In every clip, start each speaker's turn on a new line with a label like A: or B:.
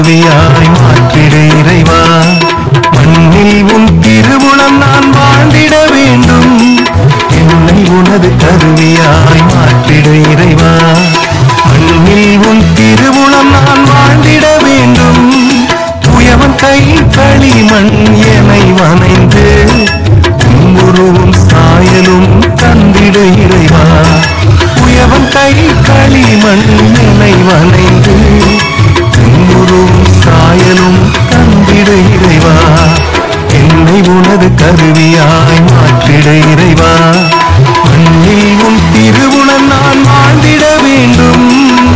A: கருவியாய் மாற்றிட இறைவா மண்ணில் உன் திருவுளம் நான் வாழ்ந்திட வேண்டும் என்னை உனது கருவியாய் மாற்றிட இறைவா மண்ணில் உன் திருவுளம் நான் வாழ்ந்திட வேண்டும் துயவன் கை களிமண் எனை வனைந்து உருவும் சாயலும் தந்திட இறைவா உயவன் கை களிமண் எனை வனைந்து உருவும் சாயலும் தந்திட இறைவா என்னை உனது கருவியாய் மாற்றிட இறைவா மண்ணில் உன் திருவுளம் நான் வாழ்ந்திட வேண்டும்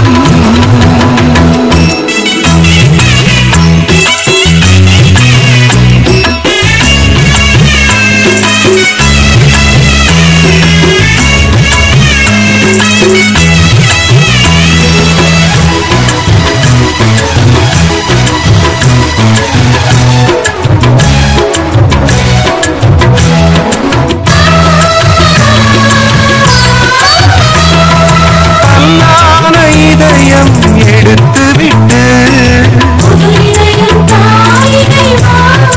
A: கல்லான இதயம் எடுத்துவிட்டு
B: புது இதயம் தாயினைவா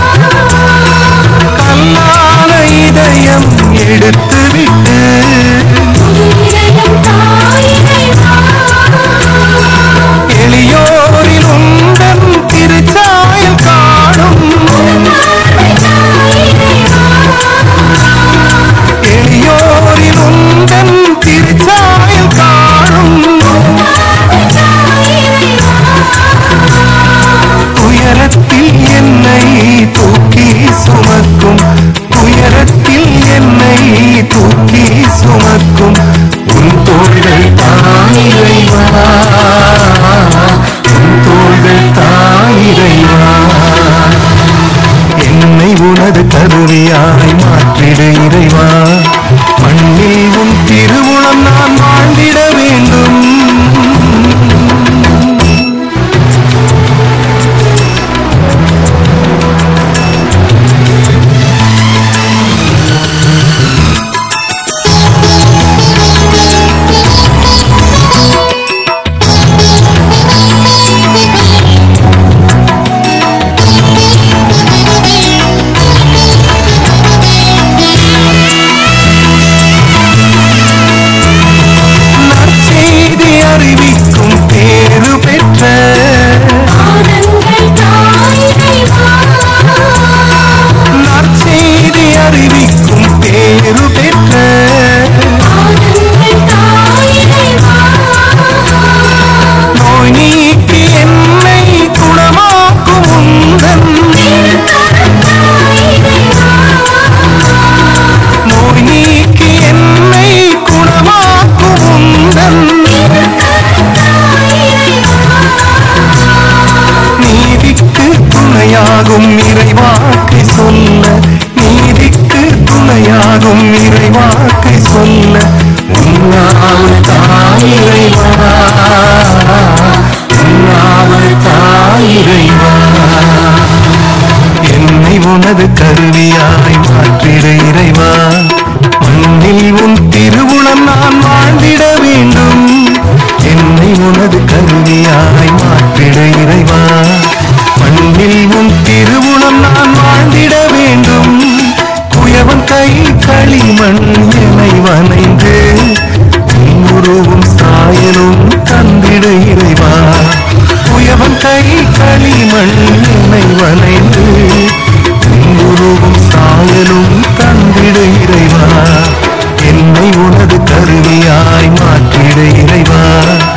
A: கல்லான இதயம் எடுத்துவிட்டு
B: புது இதயம் தாயினைவா
A: எளியோரில் உந்தன் திருச்சாயல் காணும் எளியோரில் உந்தன் திருச்சாயல் காணும் துயரத்தில் என்னை தூக்கி சுமக்கும் துயரத்தில் என்னை தூக்கி சுமக்கும் உன் தோள்கள் தாயிரைவா உன் தோள்கள் தாயிரைவா என்னை உனது கருவியாய் மாற்றிடு இறைவா மண்ணில் உன் திருவுளம் நான் வாழ்ந்திட வேண்டும் நற்செய்தி அறிவிக்கும் பேரு பெற்ற
B: ஆனங்கள் தாயினைவா
A: நற்செய்தி அறிவிக்கும் பேரு பெற்ற
B: ஆனங்கள் தாயினைவா
A: நோய் நீக்கி என்னை குணமாக்கும் உந்தன் நோய் நீக்கி என்னை குணமாக்கும் உந்தன் நீதிக்கு துணையாகும் இறைவாக்கை சொல்ல நீதிக்கு துணையாகும் இறைவாக்கை சொல்ல உன்னாமல் தாயிரைவா உன்னாமல் தாயிரைவா என்னை உனது கருவியாய் மாற்றிட இறைவா மண்ணில் உன் திருவுளம் நான் வாழ்ந்திட வேண்டும் என்னை உனது கருவியாய் மாற்றிட இறைவா மண்ணில் உன் திருவுளம் நான் வாழ்ந்திட வேண்டும் குயவன் கை களிமண் என்னை வனைந்து உருவும் சாயலும் தந்திட இறைவா குயவன் கை களிமண் என்னை வனைந்து உருவும் சாயலும் தந்திட இறைவா என்னை உனது கருவியாய் மாற்றிட இறைவா